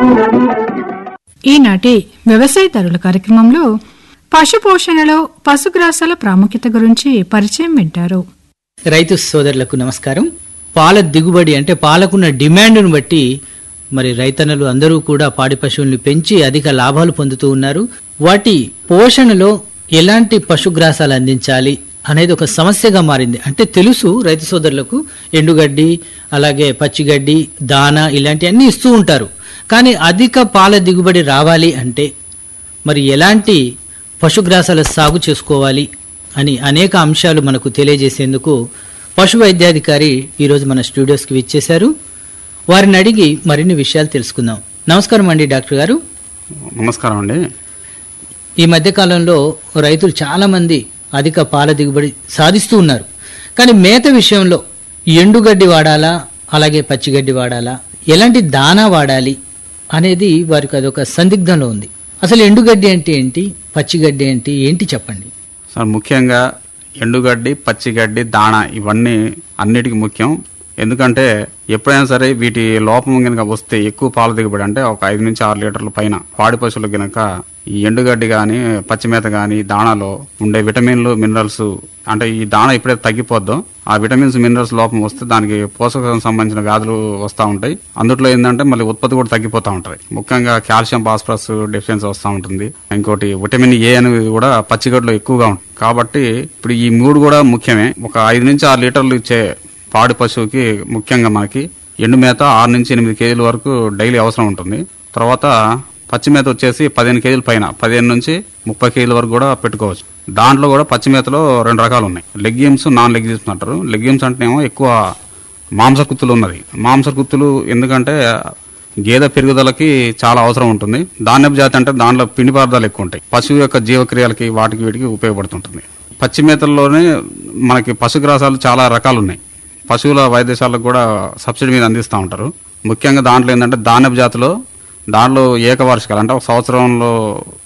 ఈనాటి వ్యవసాయదారుల కార్యక్రమంలో పశు పోషణలో పశుగ్రాసాల ప్రాముఖ్యత గురించి పరిచయం వింటారు రైతు సోదరులకు నమస్కారం పాల దిగుబడి అంటే పాలకున్న డిమాండ్ను బట్టి మరి రైతన్నలు అందరూ కూడా పాడి పశువుల్ని పెంచి అధిక లాభాలు పొందుతూ ఉన్నారు వాటి పోషణలో ఎలాంటి పశుగ్రాసాలు అందించాలి అనేది ఒక సమస్యగా మారింది అంటే తెలుసు రైతు సోదరులకు ఎండుగడ్డి అలాగే పచ్చిగడ్డి దాన ఇలాంటివన్నీ ఇస్తూ ఉంటారు కానీ అధిక పాల దిగుబడి రావాలి అంటే మరి ఎలాంటి పశుగ్రాసాల సాగు చేసుకోవాలి అని అనేక అంశాలు మనకు తెలియజేసేందుకు పశు వైద్యాధికారి ఈరోజు మన స్టూడియోస్కి విచ్చేశారు వారిని అడిగి మరిన్ని విషయాలు తెలుసుకుందాం నమస్కారం అండి డాక్టర్ గారు నమస్కారం అండి ఈ మధ్య కాలంలో రైతులు చాలా మంది అధిక పాల దిగుబడి సాధిస్తూ ఉన్నారు కానీ మేత విషయంలో ఎండుగడ్డి వాడాలా అలాగే పచ్చిగడ్డి వాడాలా ఎలాంటి దానా వాడాలి అనేది వారికి అదొక సందిగ్ధంలో ఉంది అసలు ఎండుగడ్డి అంటే ఏంటి పచ్చిగడ్డి అంటే ఏంటి చెప్పండి సార్ ముఖ్యంగా ఎండుగడ్డి పచ్చిగడ్డి దాణ ఇవన్నీ అన్నిటికీ ముఖ్యం ఎందుకంటే ఎప్పుడైనా సరే వీటి లోపం కనుక వస్తే ఎక్కువ పాల దిగుబడి అంటే ఒక ఐదు నుంచి ఆరు లీటర్ల పైన పాడి పశువులకు గనక ఈ ఎండుగడ్డి కానీ పచ్చిమేత కానీ దాణాలో ఉండే విటమిన్లు మినరల్స్ అంటే ఈ దాణ ఎప్పుడైతే తగ్గిపోద్దో ఆ విటమిన్స్ మినరల్స్ లోపం వస్తే దానికి పోషకం సంబంధించిన వ్యాధులు వస్తూ ఉంటాయి అందుట్లో ఏంటంటే మళ్ళీ ఉత్పత్తి కూడా తగ్గిపోతూ ఉంటుంది ముఖ్యంగా కాల్షియం ఫాస్ఫరస్ డెఫిషియన్సీ వస్తూ ఉంటుంది ఇంకోటి విటమిన్ ఏ అనేది కూడా పచ్చిగడ్డలో ఎక్కువగా ఉంటుంది కాబట్టి ఇప్పుడు ఈ మూడు కూడా ముఖ్యమే ఒక ఐదు నుంచి ఆరు లీటర్లు ఇచ్చే పాడి పశువుకి ముఖ్యంగా మనకి ఎండు మేత ఆరు నుంచి ఎనిమిది కేజీల వరకు డైలీ అవసరం ఉంటుంది తర్వాత పచ్చి మేత వచ్చేసి పదిహేను కేజీల పైన పదిహేను నుంచి ముప్పై కేజీల వరకు కూడా పెట్టుకోవచ్చు దాంట్లో కూడా పచ్చి మేతలో రెండు రకాలు ఉన్నాయి లెగ్యూమ్స్ నాన్ లెగ్యూమ్స్ అంటారు లెగ్యూమ్స్ అంటేనేమో ఎక్కువ మాంసకుత్తులు ఉన్నది మాంసకుత్తులు ఎందుకంటే గేదె పెరుగుదలకి చాలా అవసరం ఉంటుంది ధాన్యపు జాతి అంటే దానిలో పిండి పదార్థాలు ఎక్కువ ఉంటాయి పశువు యొక్క జీవక్రియలకి వాటికి వీటికి ఉపయోగపడుతుంటుంది పచ్చి మేతల్లోనే మనకి పశుగ్రాసాలు చాలా రకాలు ఉన్నాయి పశువుల వైద్యశాలకు కూడా సబ్సిడీ మీద అందిస్తూ ఉంటారు ముఖ్యంగా దాంట్లో ఏంటంటే ధాన్యపు జాతిలో దాంట్లో ఏకవార్షికాలు అంటే ఒక సంవత్సరంలో